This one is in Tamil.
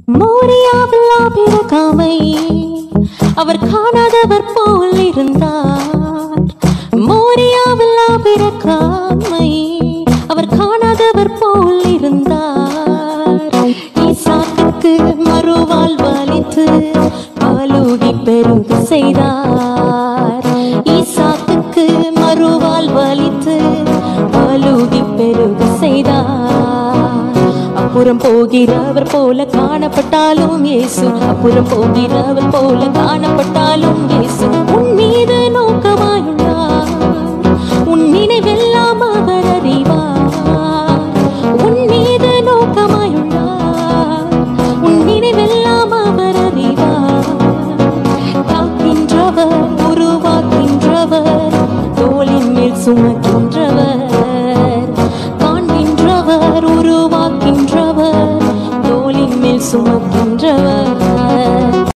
மோரியாவில் பிறக்காமை அவர் காணாதவர் போல் இருந்தார் மோரியாவில் பிறக்காமை அவர் காணாதவர் போல் இருந்தார் ஈசாக்குக்கு மறுவால் வலித்து பாலூடி பெருக செய்தார் ஈசாக்குக்கு மறுவால் வலித்து பாலூடி பெருக செய்தார் அப்புறம் போகிறவர் போல காணப்பட்டாலும் இயேசு அப்புறம் போகிறவர் போல காணப்பட்டாலும் இயேசு உன் மீது நோக்கமாயுள்ளார் உன் நினைவெல்லாம் அவர் அறிவார் உன் மீது நோக்கமாயுள்ளார் உன் நினைவெல்லாம் அவர் அறிவார் காக்கின்றவர் உருவாக்கின்றவர் தோளின் மேல் சுமக்கின்றவர் காண்கின்றவர் உருவாக்கின்றவர் தோளின் மேல் சுமக்கின்றவர்